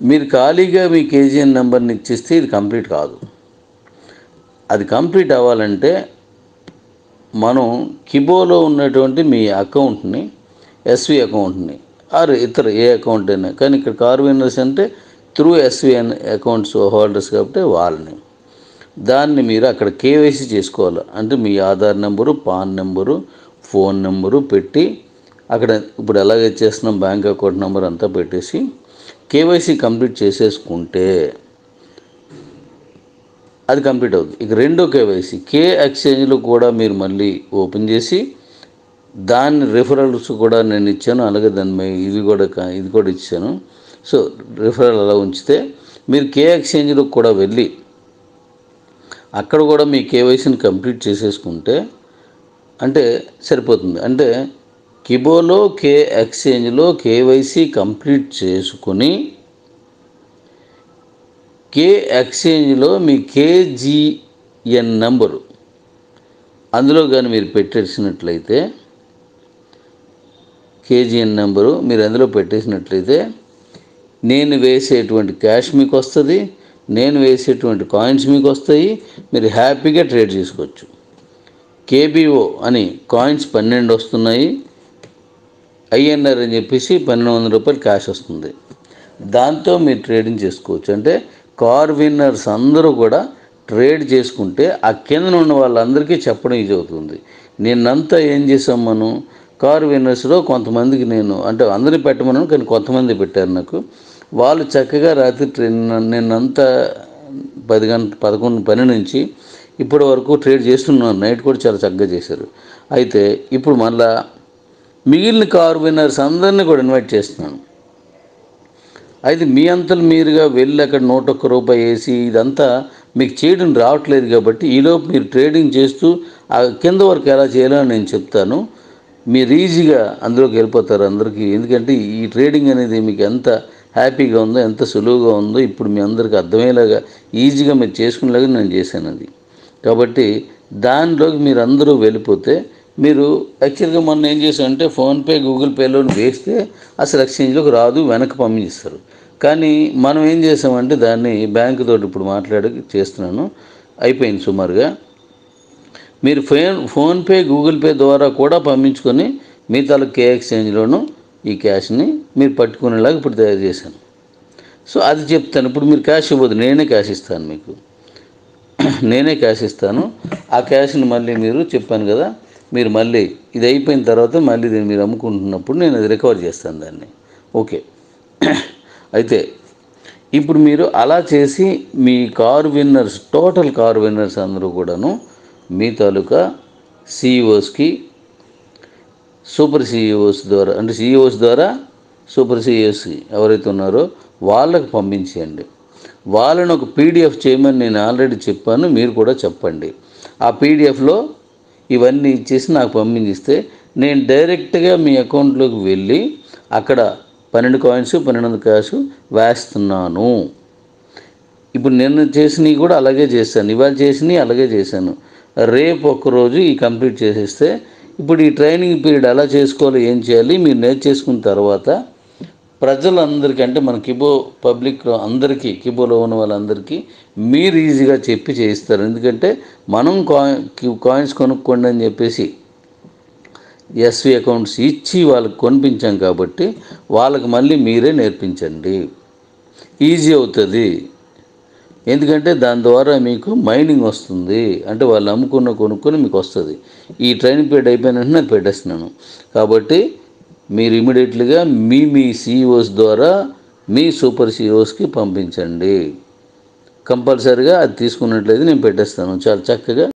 మీరు ఖాళీగా మీ కేజీఎన్ నెంబర్ని ఇచ్చేస్తే ఇది కంప్లీట్ కాదు అది కంప్లీట్ అవ్వాలంటే మనం కిబోలో ఉన్నటువంటి మీ అకౌంట్ని ఎస్వి అకౌంట్ని ఆర్ ఇతర ఏ అకౌంట్ అయినా కానీ ఇక్కడ కార్ విన్నర్స్ అంటే త్రూ ఎస్వి అకౌంట్స్ హోల్డర్స్ కాబట్టి వాళ్ళని దాన్ని మీరు అక్కడ కేవైసీ చేసుకోవాలి అంటే మీ Aadhaar number PAN number phone number పెట్టి అక్కడ ఇప్పుడు ఎలాగ చేస్తున్నాం బ్యాంక్ అకౌంట్ నెంబర్ అంతా పెట్టేసి కేవైసీ కంప్లీట్ చేసేసుకుంటే అది కంప్లీట్ అవుతుంది ఇక రెండో కేవైసీ కే ఎక్స్చేంజ్లో కూడా మీరు మళ్ళీ ఓపెన్ చేసి దాని రిఫరల్స్ కూడా నేను ఇచ్చాను అలాగే దాని మీద ఇది కూడా కా- ఇది కూడా ఇచ్చాను సో రిఫరల్ అలా ఉంచితే మీరు కే ఎక్స్చేంజ్లో కూడా వెళ్ళి అక్కడ కూడా మీ కేవైసీని కంప్లీట్ చేసేసుకుంటే అంటే సరిపోతుంది అంటే కిబోలో కే ఎక్స్చేంజ్లో కేవైసీ కంప్లీట్ చేసుకుని కే ఎక్స్చేంజ్లో మీ కేజీఎన్ నంబరు అందులో కానీ మీరు పెట్టేసినట్లయితే కేజీఎన్ నెంబరు మీరు అందులో పెట్టేసినట్లయితే నేను వేసేటువంటి క్యాష్ మీకు వస్తుంది నేను వేసేటువంటి కాయిన్స్ మీకు వస్తాయి మీరు హ్యాపీగా ట్రేడ్ చేసుకోవచ్చు కేబీఓ అని కాయిన్స్ పన్నెండు వస్తున్నాయి ఐఎన్ఆర్ అని చెప్పేసి పన్నెండు వందల రూపాయలు క్యాష్ వస్తుంది దాంతో మీరు ట్రేడింగ్ చేసుకోవచ్చు అంటే కార్ విన్నర్స్ అందరూ కూడా ట్రేడ్ చేసుకుంటే ఆ కింద ఉన్న వాళ్ళందరికీ చెప్పడం ఈజీ అవుతుంది నిన్నంతా ఏం చేసాం మనం కార్ విన్నర్స్లో కొంతమందికి నేను అంటే అందరినీ పెట్టమన్నాను కానీ కొంతమంది పెట్టారు నాకు వాళ్ళు చక్కగా రాత్రి ట్రైన్ నిన్నంతా పది గంట పదకొండు పని నుంచి ఇప్పటి వరకు ట్రేడ్ చేస్తున్నారు నైట్ కూడా చాలా చక్కగా చేశారు అయితే ఇప్పుడు మళ్ళా మిగిలిన కార్ విన్నర్స్ అందరినీ కూడా ఇన్వైట్ చేస్తున్నాను అయితే మీ అంతలు మీరుగా వెళ్ళి అక్కడ నూట ఒక్క రూపాయి వేసి ఇదంతా మీకు చేయడం రావట్లేదు కాబట్టి ఈలోపు మీరు ట్రేడింగ్ చేస్తూ ఆ కింద వరకు ఎలా చేయాలో నేను చెప్తాను మీరు ఈజీగా అందులోకి వెళ్ళిపోతారు అందరికీ ఎందుకంటే ఈ ట్రేడింగ్ అనేది మీకు ఎంత హ్యాపీగా ఉందో ఎంత సులువుగా ఉందో ఇప్పుడు మీ అందరికీ అర్థమయ్యేలాగా ఈజీగా మీరు చేసుకునేలాగా నేను చేశాను అది కాబట్టి దానిలోకి మీరు అందరూ వెళ్ళిపోతే మీరు యాక్చువల్గా మొన్న ఏం చేశారంటే ఫోన్పే గూగుల్ పేలో వేస్తే అసలు ఎక్స్చేంజ్లోకి రాదు వెనక్కి పంపిస్తారు కానీ మనం ఏం చేసామంటే దాన్ని బ్యాంకు తోటి ఇప్పుడు మాట్లాడి చేస్తున్నాను అయిపోయింది సుమారుగా మీరు ఫోన్ ఫోన్పే గూగుల్ పే ద్వారా కూడా పంపించుకొని మీ తాలూకు కే ఎక్స్చేంజ్లోను ఈ క్యాష్ని మీరు పట్టుకునేలాగా ఇప్పుడు తయారు చేశాను సో అది చెప్తాను ఇప్పుడు మీరు క్యాష్ ఇవ్వద్దు నేనే క్యాష్ ఇస్తాను మీకు నేనే క్యాష్ ఇస్తాను ఆ క్యాష్ని మళ్ళీ మీరు చెప్పాను కదా మీరు మళ్ళీ ఇది అయిపోయిన తర్వాత మళ్ళీ దీన్ని మీరు అమ్ముకుంటున్నప్పుడు నేను అది రికవర్ చేస్తాను దాన్ని ఓకే అయితే ఇప్పుడు మీరు అలా చేసి మీ car winners total car winners అందరూ కూడాను మీ తాలూకా సిఇఓస్కి సూపర్ సిఇఓస్ ద్వారా అంటే సిఇఓస్ ద్వారా సూపర్ సిఇఓస్ ఎవరైతే ఉన్నారో వాళ్ళకి పంపించేయండి వాళ్ళని ఒక పీడిఎఫ్ చేయమని నేను ఆల్రెడీ చెప్పాను మీరు కూడా చెప్పండి ఆ పీడిఎఫ్లో ఇవన్నీ ఇచ్చేసి నాకు పంపించిస్తే నేను డైరెక్ట్గా మీ అకౌంట్లోకి వెళ్ళి అక్కడ పన్నెండు కాయిన్స్ పన్నెండు వందల క్యాష్ వేస్తున్నాను ఇప్పుడు నిన్న చేసినవి కూడా అలాగే చేశాను ఇవాళ చేసినవి అలాగే చేశాను రేపు ఒక్కరోజు ఈ కంప్లీట్ చేసేస్తే ఇప్పుడు ఈ ట్రైనింగ్ పీరియడ్ ఎలా చేసుకోవాలి ఏం చేయాలి మీరు నేర్చేసుకున్న తర్వాత ప్రజలందరికీ అంటే మన కిబో పబ్లిక్లో అందరికీ కిబోలో ఉన్న వాళ్ళందరికీ మీరు ఈజీగా చెప్పి చేయిస్తారు ఎందుకంటే మనం కాయిన్ కాయిన్స్ కొనుక్కోండి అని చెప్పేసి ఎస్వి అకౌంట్స్ ఇచ్చి వాళ్ళకి కొనిపించాం కాబట్టి వాళ్ళకి మళ్ళీ మీరే నేర్పించండి ఈజీ అవుతుంది ఎందుకంటే దాని ద్వారా మీకు మైనింగ్ వస్తుంది అంటే వాళ్ళు అమ్ముకున్న కొనుక్కొని మీకు వస్తుంది ఈ ట్రైనింగ్ పీరియడ్ అయిపోయిన వెంటనే అది పెట్టేస్తున్నాను కాబట్టి మీరు ఇమీడియట్లీగా మీ మీ సిఇఓస్ ద్వారా మీ సూపర్ సిఇఓస్కి పంపించండి కంపల్సరిగా అది తీసుకున్నట్లయితే నేను పెట్టేస్తాను చాలా చక్కగా